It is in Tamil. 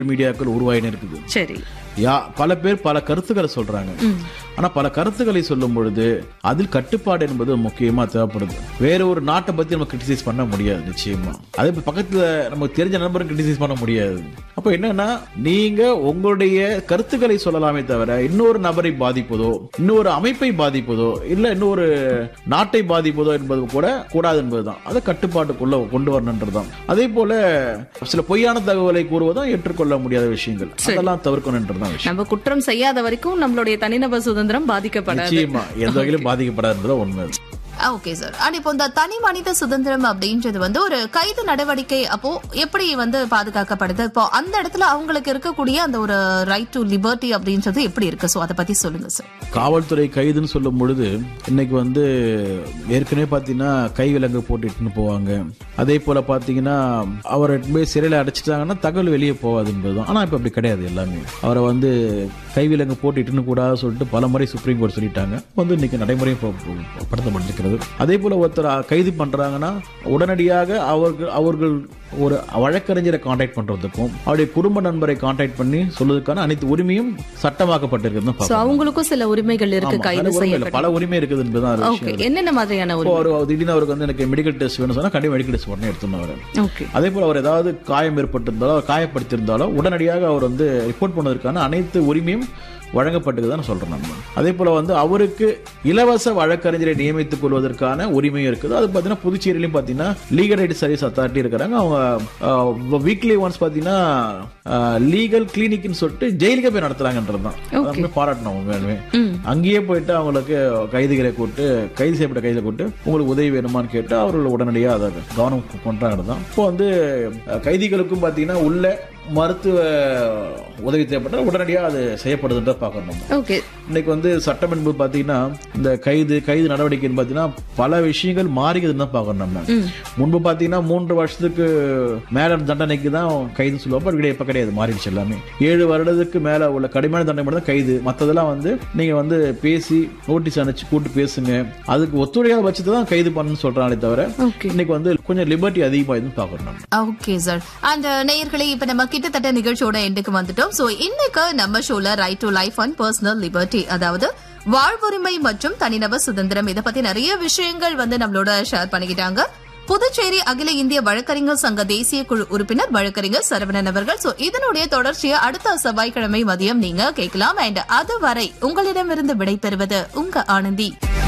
மீடியாக்கள் உருவாயின்னு இருக்குது சரி யா பல பேர் பல கருத்துக்களை சொல்றாங்க ஆனா பல கருத்துக்களை சொல்லும் பொழுது அதில் கட்டுப்பாடு என்பது முக்கியமா தேவைப்படுது வேற ஒரு நாட்டை பத்தி நம்ம கிரிட்டிசைஸ் பண்ண முடியாது நிச்சயமா அதே போல பக்கத்துல நமக்கு தெரிஞ்ச நண்பரும் கிரிட்டிசைஸ் பண்ண முடியாது அப்ப என்னன்னா நீங்க உங்களுடைய கருத்துக்களை சொல்லலாமே தவிர இன்னொரு நபரை பாதிப்பதோ இன்னொரு அமைப்பை பாதிப்பதோ இல்ல இன்னொரு நாட்டை பாதிப்பதோ என்பது கூட கூடாது என்பதுதான் அதை கட்டுப்பாட்டுக்குள்ள கொண்டு வரணுன்றதுதான் அதே போல சில பொய்யான தகவலை கூறுவதும் ஏற்றுக்கொள்ள முடியாத விஷயங்கள் அதெல்லாம் தவிர்க்கணுன்றதுதான் விஷயம் நம்ம குற்றம் செய்யாத வரைக்கும் நம்மளுடைய தனிநபர் சுதந்திரம் பாதிக்கப்படாது நிச்சயமா எந்த வகையிலும் பாதிக்கப்படாதுன்றத உண்மை ஓகே சார் அண்ட் இப்போ இந்த தனி மனித சுதந்திரம் அப்படின்றது வந்து ஒரு கைது நடவடிக்கை அப்போ எப்படி வந்து பாதுகாக்கப்படுது இப்போ அந்த இடத்துல அவங்களுக்கு இருக்கக்கூடிய அந்த ஒரு ரைட் டு லிபர்ட்டி அப்படின்றது எப்படி இருக்கு சோ அதை பத்தி சொல்லுங்க சார் காவல்துறை கைதுன்னு சொல்லும் பொழுது இன்னைக்கு வந்து ஏற்கனவே பார்த்தீங்கன்னா கை விலங்கு போட்டுட்டுன்னு போவாங்க அதே போல பார்த்தீங்கன்னா அவரை போய் சிறையில் அடைச்சிட்டாங்கன்னா தகவல் வெளியே போகாது என்பதுதான் ஆனால் இப்போ அப்படி கிடையாது எல்லாமே அவரை வந்து கை விலங்கு போட்டுட்டுன்னு கூடாது சொல்லிட்டு பல முறை சுப்ரீம் கோர்ட் சொல்லிட்டாங்க வந்து இன்னைக்கு நடைமுறையும் ப- ப- படுத்தப்பட்டிருக்கிறது அதே போல ஒருத்தர் கைது பண்றாங்கன்னா உடனடியாக அவர்கள் அவர்கள் ஒரு வழக்கறிஞரை கான்டாக்ட் பண்றதுக்கும் அவருடைய குடும்ப நண்பரை கான்டாக்ட் பண்ணி சொல்வதற்கான அனைத்து உரிமையும் சட்டமாக்கப்பட்டிருக்குதுன்னு சோ பார்க்கணும். அவங்களுக்கும் சில உரிமைகள் இருக்கு ஆமா, கைது அதுல உரிமை இல்ல. செய்யப்பட்ட பல உரிமை இருக்குது என்பதுதான் ஒரு ஓகே விஷயம் என்னென்ன மாதிரியான இப்போ உரிமை ஒரு திடீர்னு அவருக்கு வந்து எனக்கு மெடிக்கல் டெஸ்ட் வேணும் சொன்னா கண்டிப்பா மெடிக்கல் டெஸ்ட் உடனே எடுத்துன்னு அவர் ஓகே அதே போல அவர் ஏதாவது காயம் ஏற்பட்டிருந்தாலோ காயப்படுத்தியிருந்தாலோ உடனடியாக அவர் வந்து ரிப்போர்ட் பண்ணதற்கான அனைத்து உரிமையும் வழங்கப்பட்டதுதான் சொல்றேன் நம்ம அதே போல வந்து அவருக்கு இலவச வழக்கறிஞரை நியமித்துக் கொள்வதற்கான உரிமையும் இருக்குது அது பார்த்தீங்கன்னா புதுச்சேரியிலையும் பார்த்தீங்கன்னா லீகல் ரைட் சர்வீஸ் அத்தாரிட்டி இருக்கிறாங்க அவங்க வீக்லி ஒன்ஸ் பார்த்தீங்கன்னா லீகல் கிளினிக்னு சொல்லிட்டு ஜெயிலுக்கே போய் நடத்துறாங்கன்றது தான் அதுவுமே பாராட்டணும் உண்மையாலுமே அங்கேயே போயிட்டு அவங்களுக்கு கைதிகளை கூட்டு கைது செய்யப்பட்ட கைதிகளை கூட்டு உங்களுக்கு உதவி வேணுமான்னு கேட்டு அவர்கள் உடனடியாக அதை கவனம் கொண்டாங்க தான் இப்போ வந்து அஹ், கைதிகளுக்கும் பார்த்தீங்கன்னா உள்ள மருத்துவ உதவி தேவைப்பட்டால் உடனடியாக அது செய்யப்படுதுன்ற பார்க்கணும் நம்ம. ஓகே இன்னைக்கு வந்து சட்டம் என்பது பார்த்தீங்கன்னா இந்த கைது கைது நடவடிக்கைன்னு பார்த்தீங்கன்னா பல விஷயங்கள் மாறிக்குதுன்னு தான் பார்க்கணும் நம்ம முன்பு பார்த்தீங்கன்னா மூன்று வருஷத்துக்கு மேல தண்டனைக்கு தான் கைது சொல்லுவாங்க பட் கிடையாது இப்ப கிடையாது மாறிடுச்சு எல்லாமே ஏழு வருடத்துக்கு மேல உள்ள கடுமையான தண்டனை மட்டும் தான் கைது மற்றதெல்லாம் வந்து நீங்க வந்து பேசி நோட்டீஸ் அனுப்பிச்சு கூட்டு பேசுங்க அதுக்கு ஒத்துழையாத பட்சத்தை தான் கைது பண்ணணும்னு சொல்றாங்களே தவிர ஓகே இன்னைக்கு வந்து கொஞ்சம் லிபர்ட்டி அதிகமாகுதுன்னு பார்க்கணும் நம்ம ஓகே சார் அண்ட் நேயர்களே இப்ப நம்ம கிட்டத்தட்ட நிகழ்ச்சியோட எண்டுக்கு வந்துட்டோம் சோ இன்னைக்கு நம்ம ஷோல right to life and personal liberty அதாவது வாழ்வுரிமை மற்றும் தனிநபர் சுதந்திரம் இத பத்தி நிறைய விஷயங்கள் வந்து நம்மளோட ஷேர் பண்ணிக்கிட்டாங்க புதுச்சேரி அகில இந்திய வழக்கறிஞர் சங்க தேசிய குழு உறுப்பினர் வழக்கறிஞர் சரவணன் அவர்கள் சோ இதனுடைய தொடர்ச்சியை அடுத்த செவ்வாய்க்கிழமை மதியம் நீங்க கேட்கலாம் அண்ட் அதுவரை உங்களிடமிருந்து விடைபெறுவது உங்க ஆனந்தி